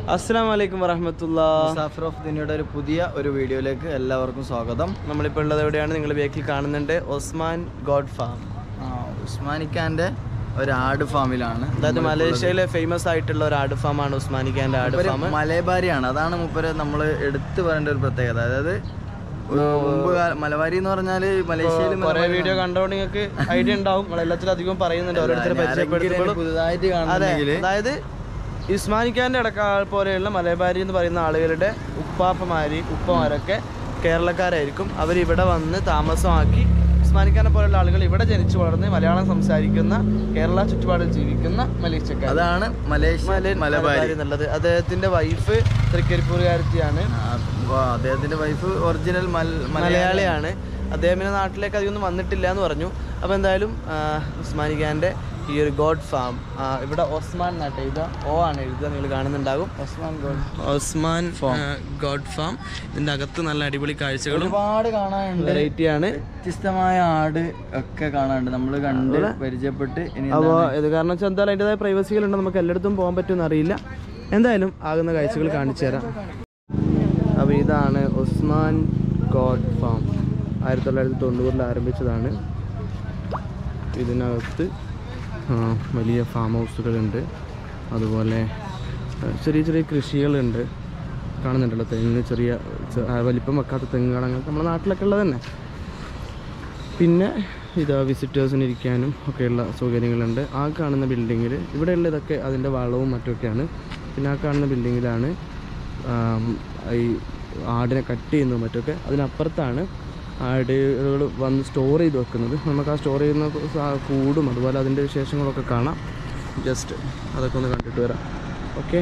അസ്സാം വലൈക്കും വറഹമത്തുള്ള മുസാഫർ ഓഫ് ദിനയുടെ ഒരു പുതിയ ഒരു വീഡിയോയിലേക്ക് എല്ലാവർക്കും സ്വാഗതം നമ്മളിപ്പോൾ ഉള്ളത് എവിടെയാണ് നിങ്ങൾ ബാക്കിൽ കാണുന്നുണ്ട് ഒസ്മാൻ ഗോഡ് ഫാം ആ, ഉസ്മാനിക്കാന്റെ ഒരു ആട് ഫാമിലാണ് അതായത് മലേഷ്യയിലെ ഫേമസ് ആയിട്ടുള്ള ഒരു ആട് ഫാമാണ് ഉസ്മാനിക്കാന്റെ ആട് മൂപ്പര് ഫാം മലബാരിയാണ് അതാണ് മുപ്പര് നമ്മൾ എടുത്തു പറയേണ്ട ഒരു പ്രത്യേകത അതായത് ഒരു മുമ്പ് കാല- മലബാരി എന്ന് പറഞ്ഞാല് മലേഷ്യയിൽ കുറെ വീഡിയോ കണ്ടോണ്ട് നിങ്ങൾക്ക് ഐഡിയ ഉണ്ടാവും നിങ്ങൾ എല്ലാത്തിലും അധികം പറയുന്നുണ്ട് ഓരോരുത്തരെ പരിചയപ്പെടുത്തുമ്പോൾ പുതുതായിട്ട് അതെ കാണുന്നുണ്ടെങ്കിൽ അതായത് ഉസ്മാനിക്കാന്റെ അടക്കം പോലെയുള്ള മലബാരി എന്ന് പറയുന്ന ആളുകളുടെ ഉപ്പാപ്പമാര് ഉപ്പമാരൊക്കെ കേരളക്കാരായിരിക്കും അവർ ഇവിടെ വന്ന് താമസമാക്കി ഉസ്മാനിക്കാനെ പോലെയുള്ള ആളുകൾ ഇവിടെ ജനിച്ചു വളർന്ന് മലയാളം സംസാരിക്കുന്ന കേരള ചുറ്റുപാടിൽ ജീവിക്കുന്ന മലേഷ്യക്കാർ അതാണ് മലേഷ്യ മലബാരി മലബാരി എന്നുള്ളത് അദ്ദേഹത്തിന്റെ വൈഫ് തൃക്കരിപ്പൂരുകാരത്തിയാണ് ആ, അപ്പൊ അദ്ദേഹത്തിന്റെ വൈഫ് ഒറിജിനൽ മലയാളി മലയാളിയാണ് അദ്ദേഹം പിന്നെ നാട്ടിലേക്ക് അധികമൊന്നും വന്നിട്ടില്ല എന്ന് പറഞ്ഞു അപ്പോൾ എന്തായാലും ആ, ഉസ്മാനി ഖാൻ്റെ ഈ ഒരു ഗോഡ് ഫാം ഇവിടെ ഒസ്മാൻ എന്നാട്ടെ എഴുതുക ഓ ആണ് എഴുതുക നിങ്ങൾ കാണുന്നുണ്ടാകും Usman gold Osman gold farm ഇതിൻ്റെ അകത്ത് നല്ല അടിപൊളി കാഴ്ചകളും ഒരുപാട് കാണാനുണ്ട് വെറൈറ്റി ആണ് വ്യത്യസ്തമായ ആട് ഒക്കെ കാണാനുണ്ട് നമ്മൾ കണ്ട് പരിചയപ്പെട്ട് ഇനി അപ്പോൾ ഇത് കാരണം വെച്ചാൽ എന്തായാലും അതിൻ്റെതായ പ്രൈവസികളുണ്ട് നമുക്ക് എല്ലായിടത്തും പോകാൻ പറ്റുമെന്ന് അറിയില്ല എന്തായാലും ആകുന്ന കാഴ്ചകൾ കാണിച്ചു തരാം അപ്പോൾ ഇതാണ് ഉസ്മാൻ ഗോഡ് ഫാം ആയിരത്തി തൊള്ളായിരത്തി തൊണ്ണൂറിൽ ആരംഭിച്ചതാണ് ഇതിനകത്ത് ആ, വലിയ ഫാം ഹൗസുകളുണ്ട് അതുപോലെ ആ, ചെറിയ ചെറിയ കൃഷികളുണ്ട് കാണുന്നുണ്ടല്ലോ തെങ്ങ് ചെറിയ ചെ- ആ, വലിപ്പം വെക്കാത്ത തെങ്ങുകൾ അങ്ങനത്തെ നമ്മുടെ നാട്ടിലൊക്കെ ഉള്ളത് തന്നെ പിന്നെ ഇത് വിസിറ്റേഴ്സിന് ഇരിക്കാനും ഒക്കെയുള്ള സൗകര്യങ്ങളുണ്ട് ആ കാണുന്ന ബിൽഡിങ്ങിൽ ഇവിടെയുള്ള ഇതൊക്കെ അതിൻ്റെ വളവും മറ്റുമൊക്കെയാണ് പിന്നെ ആ കാണുന്ന ബിൽഡിങ്ങിലാണ് ആം, ഈ ആടിനെ കട്ട് ചെയ്യുന്നതും മറ്റൊക്കെ അതിനപ്പുറത്താണ് ആടുകൾ വന്ന് സ്റ്റോർ ചെയ്ത് വെക്കുന്നത് നമുക്ക് ആ സ്റ്റോർ ചെയ്യുന്ന സാ- കൂടും അതുപോലെ അതിൻ്റെ വിശേഷങ്ങളൊക്കെ കാണാം ജസ്റ്റ് അതൊക്കെ ഒന്ന് കണ്ടിട്ട് വരാം ഓക്കെ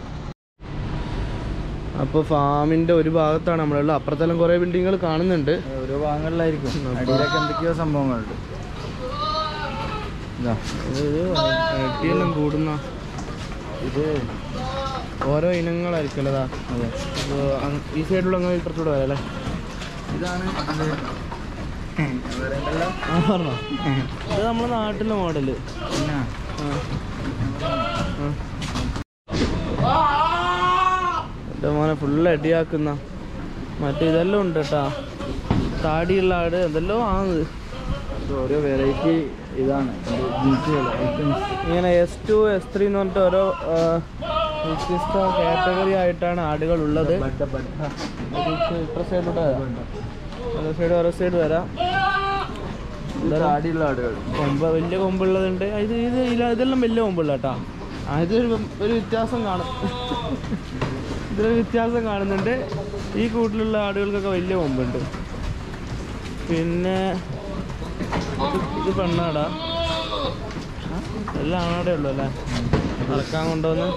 അപ്പോൾ ഫാമിൻ്റെ ഒരു ഭാഗത്താണ് നമ്മളുള്ളത് അപ്പുറത്തെല്ലാം കുറേ ബിൽഡിങ്ങുകൾ കാണുന്നുണ്ട് ഓരോ ഭാഗങ്ങളിലായിരിക്കും അടിയിലൊക്കെ എന്തൊക്കെയോ സംഭവങ്ങളുണ്ട് ഇതാ അടിയെല്ലാം കൂടുന്ന ഇത് ഓരോ ഇനങ്ങളായിരിക്കും അതാ അതെ അപ്പോൾ അങ് ഈ സൈഡിലുള്ള അങ്ങനെ ഇപ്പുറത്തൂടെ വരാം അല്ലേ ഇതാണ് അത് വേറെയുണ്ടല്ലോ. ആ പറഞ്ഞോ ഇത് നമ്മുടെ നാട്ടിലെ മോഡല് പിന്നെ എൻ്റെ മോനെ ഫുള്ള് അടിയാക്കുന്ന മറ്റേ ഇതെല്ലാം ഉണ്ട് കേട്ടാ താടിയുള്ള ആട് എന്തെല്ലോ ആണ് ഇത് ഓരോ വെറൈറ്റി ഇതാണ് ജിൻസുകൾ ഐറ്റംസ് ഇങ്ങനെ എസ് ടു എസ് ത്രീ എന്ന് പറഞ്ഞിട്ട് ഓരോ ആ, വ്യത്യസ്ത കാറ്റഗറി ആയിട്ടാണ് ആടുകൾ ഉള്ളത് ബഡ്ഡ ബഡ്ഡ ഇത്ര സൈഡിലൂടെ വരാം ഓരോ സൈഡ് ഓരോ സൈഡ് വരാം ഇത് താടിയുള്ള ആടുകൾ കൊമ്പ് വലിയ കൊമ്പുള്ളതുണ്ട് ഇത് ഇത് ഇല്ല ഇതെല്ലാം വലിയ കൊമ്പുള്ള കേട്ടാ ആ, ഇതൊരു ഒരു വ്യത്യാസം കാണും ഇതിലൊരു വ്യത്യാസം കാണുന്നുണ്ട് ഈ കൂട്ടിലുള്ള ആടുകൾക്കൊക്കെ വലിയ കൊമ്പുണ്ട് പിന്നെ ഇത് ഇത് പെണ്ണാടാ ആ, എല്ലാം ആണാടേ ഉള്ളു അല്ലേ നടക്കാൻ കൊണ്ടുവന്ന്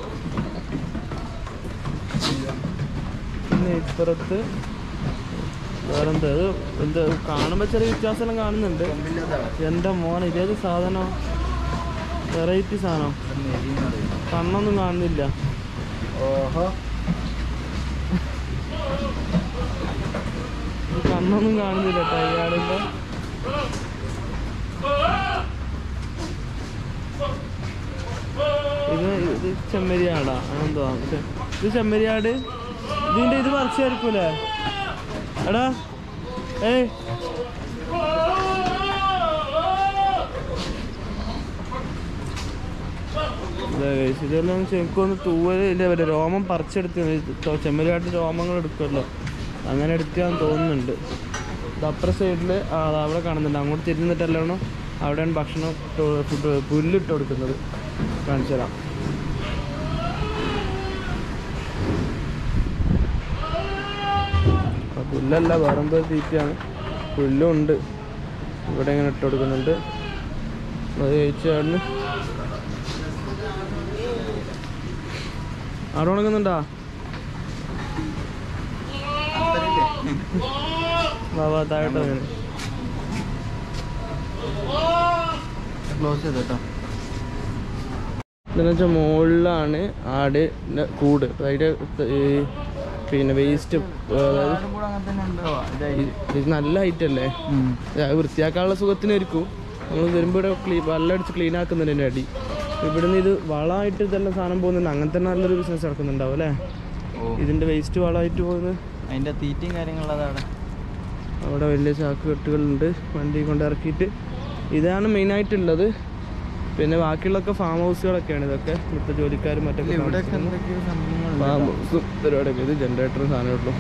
പിന്നെ ഇപ്പുറത്ത് വേറെന്താ ഇത് എന്ത് കാണുമ്പോൾ ചെറിയ വ്യത്യാസമെല്ലാം കാണുന്നുണ്ട് എൻ്റെ മോൻ ഇതേത് സാധനം വെറൈറ്റി സാധനം കണ്ണൊന്നും കാണുന്നില്ല ഓഹോ ഇത് കണ്ണൊന്നും കാണുന്നില്ല കേട്ടോ ഇയാളിപ്പോ ഇത് ഇത് ചെമ്മരിയാടാ അങ്ങനെന്തോ ഇത് ചെമ്മരിയാട് ഇതിന്റെ ഇത് പറിച്ചായിരിക്കൂലേ എടാ ഏയ് ഇതാ guys, ഇതെല്ലാം എനിക്കൊന്ന് തൂവല് ഇല്ല വല്ല രോമം പറിച്ചെടുത്ത് ചെമ്മരിയാട്ട് രോമങ്ങൾ എടുക്കുമല്ലോ അങ്ങനെ എടുക്കാന്ന് തോന്നുന്നുണ്ട് ഇത് അപ്പുറ സൈഡിൽ അവിടെ കാണുന്നുണ്ട് അങ്ങോട്ട് തിരിഞ്ഞിട്ടല്ലാണ് അവിടെയാണ് ഭക്ഷണം ഇട്ട് ഫുഡ് പുല്ലിട്ട് കൊടുക്കുന്നത് കാണിച്ചു തരാം ആ പുല്ലല്ല വേറെന്തോ തീറ്റയാണ് പുല്ലും ഉണ്ട് ഇവിടെ ഇങ്ങനെ ഇട്ട് കൊടുക്കുന്നുണ്ട് അത് കഴിച്ചാണ് അവിടെ ഉണങ്ങുന്നുണ്ടാ വാ വാ താഴോട്ട് ഇറങ്ങ്. ക്ലോസ് ചെയ്തോ ഇതെന്ന് വെച്ചാൽ മുകളിലാണ് ആട് ന്റെ കൂട് അതിൻ്റെ ഈ പിന്നെ വേസ്റ്റ് അതായത് കൂടെ അങ്ങനെ തന്നെ ഉണ്ടോ ഇതായി ഇത് നല്ല ഹൈറ്റ് അല്ലേ ഉം. ഇത് വൃത്തിയാക്കാനുള്ള സുഖത്തിനായിരിക്കും നമ്മൾ വരുമ്പോൾ ഇവിടെ ക്ലീ വെള്ളം അടിച്ച് ക്ലീൻ ആക്കുന്നുണ്ട് എൻ്റെ അടി ഇവിടുന്ന് ഇത് വളമായിട്ട് ഇതെല്ലാം സാധനം പോകുന്നുണ്ട് അങ്ങനെ തന്നെ നല്ലൊരു ബിസിനസ് നടക്കുന്നുണ്ടാവും അല്ലേ ഓ ഇതിൻ്റെ വേസ്റ്റ് വളമായിട്ട് പോകുന്നത് അതിന്റെ തീറ്റയും കാര്യങ്ങളും അതാണ് അവിടെ വലിയ ചാക്ക് കെട്ടുകളുണ്ട് വണ്ടി കൊണ്ട് ഇറക്കിയിട്ട് ഇതാണ് മെയിനായിട്ടുള്ളത് പിന്നെ ബാക്കിയുള്ളൊക്കെ ഫാം ഹൗസുകളൊക്കെയാണ് ഇതൊക്കെ ഇവിടുത്തെ ജോലിക്കാരും മറ്റൊക്കെ ഇവിടെയൊക്കെ താമസിക്കുന്നത്. എന്തൊക്കെയോ സംഭവങ്ങൾ ഫാം ഹൗസും പരിപാടിയൊക്കെ ഇത് ജനറേറ്ററും സാധനമുള്ളൂ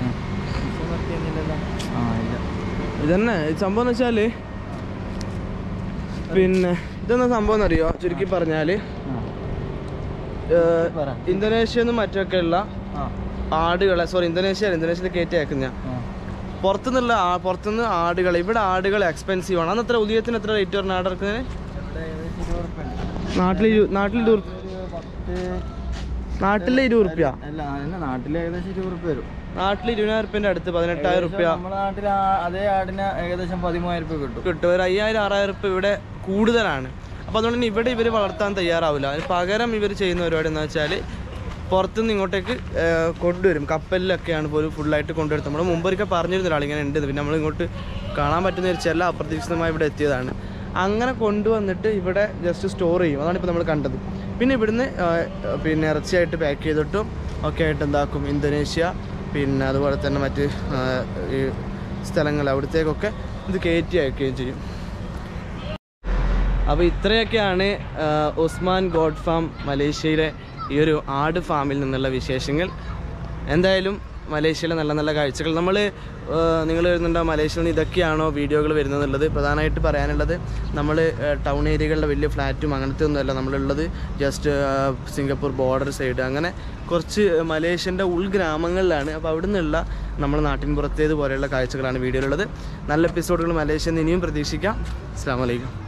ആ ഇല്ല ഇതന്നെ ഈ സംഭവം എന്ന് വെച്ചാൽ പിന്നെ ഇതെന്താ സംഭവം എന്നറിയോ ചുരുക്കി പറഞ്ഞാൽ പറ. ഇന്തോനേഷ്യ നിന്നും മറ്റൊക്കെ ഉള്ള ആ ആടുകളെ സോറി ഇന്തോനേഷ്യ ഇന്തോനേഷ്യയിൽ കയറ്റി അയക്കുന്ന ആ പുറത്തുനിന്നുള്ള ആ- പുറത്തുനിന്ന് ആടുകൾ ഇവിടെ ആടുകൾ എക്സ്പെൻസീവ് ആണ് അന്ന് എത്ര ഉദയത്തിന് എത്ര റേറ്റ് പറഞ്ഞ ആട് ഇറക്കുന്നതിന് ഇവിടെ ഏകദേശം ഇരുപത് ഉറുപ്പിക ഉണ്ട്. നാട്ടിൽ ഇരു- നാട്ടിൽ ഇരുപത് ഒരു പത്ത് നാട്ടിൽ ഇരുപത് റുപ്യ അല്ല അതിന് നാട്ടിൽ ഏകദേശം ഇരുപത് ഉറുപ്പിക വരും നാട്ടിൽ ഇരുപതിനായിരം റുപ്യൻ്റെ അടുത്ത് പതിനെട്ടായിരം റുപ്യ ഏകദേശം നമ്മുടെ നാട്ടിൽ ആ- അതേ ആടിന് ഏകദേശം പതിമൂവായിരം രൂപ കിട്ടും കിട്ടും ഒരു അയ്യായിരം ആറായിരം റുപ്യ ഇവിടെ കൂടുതലാണ് അപ്പോൾ അതുകൊണ്ട് തന്നെ ഇവിടെ ഇവർ വളർത്താൻ തയ്യാറാവില്ല അതിന് പകരം ഇവർ ചെയ്യുന്ന പരിപാടി എന്ന് വെച്ചാൽ പുറത്തുനിന്ന് ഇങ്ങോട്ടേക്ക് ആ, കൊണ്ടുവരും കപ്പലിലൊക്കെയാണ് പോലും ഫുള്ളായിട്ട് കൊണ്ടുവരും നമ്മൾ മുമ്പൊരിക്കൽ പറഞ്ഞിരുന്ന ഒരാൾ ഇങ്ങനെ ഉണ്ട് പിന്നെ നമ്മൾ ഇങ്ങോട്ട് കാണാൻ പറ്റുന്ന ഒരു ചില അപ്രതീക്ഷിതമായി ഇവിടെ എത്തിയതാണ് അങ്ങനെ കൊണ്ടുവന്നിട്ട് ഇവിടെ ജസ്റ്റ് സ്റ്റോർ ചെയ്യും അതാണ് ഇപ്പോൾ നമ്മൾ കണ്ടത് പിന്നെ ഇവിടുന്ന് ആ, പിന്നെ ഇറച്ചിയായിട്ട് പാക്ക് ചെയ്തിട്ടും ഒക്കെ ആയിട്ട് എന്താക്കും ഇന്തോനേഷ്യ പിന്നെ അതുപോലെ തന്നെ മറ്റ് ആ, ഈ സ്ഥലങ്ങൾ അവിടത്തേക്കൊക്കെ ഇത് കയറ്റി അയക്കുകയും ചെയ്യും അപ്പോൾ ഇത്രയൊക്കെയാണ് ആ, ഉസ്മാൻ ഗോഡ് ഫാം മലേഷ്യയിലെ ഈ ഒരു ആട് ഫാമിൽ നിന്നുള്ള വിശേഷങ്ങൾ എന്തായാലും മലേഷ്യയിലെ നല്ല നല്ല കാഴ്ചകൾ നമ്മൾ നിങ്ങൾ വരുന്നുണ്ടോ മലേഷ്യയിൽ നിന്ന് ഇതൊക്കെയാണോ വീഡിയോകൾ വരുന്നതെന്നുള്ളത് പ്രധാനമായിട്ട് പറയാനുള്ളത് നമ്മൾ ടൗൺ ഏരിയകളിലെ വലിയ ഫ്ലാറ്റും അങ്ങനത്തെ ഒന്നുമല്ല നമ്മളുള്ളത് ജസ്റ്റ് സിംഗപ്പൂർ ബോർഡർ സൈഡ് അങ്ങനെ കുറച്ച് മലേഷ്യൻ്റെ ഉൾഗ്രാമങ്ങളിലാണ് അപ്പോൾ അവിടെ നിന്നുള്ള നമ്മുടെ നാട്ടിൻ പുറത്തേത് പോലെയുള്ള കാഴ്ചകളാണ് വീഡിയോയിലുള്ളത് നല്ല എപ്പിസോഡുകൾ മലേഷ്യയിൽ നിന്ന് ഇനിയും പ്രതീക്ഷിക്കാം അസ്സാം വലൈക്കും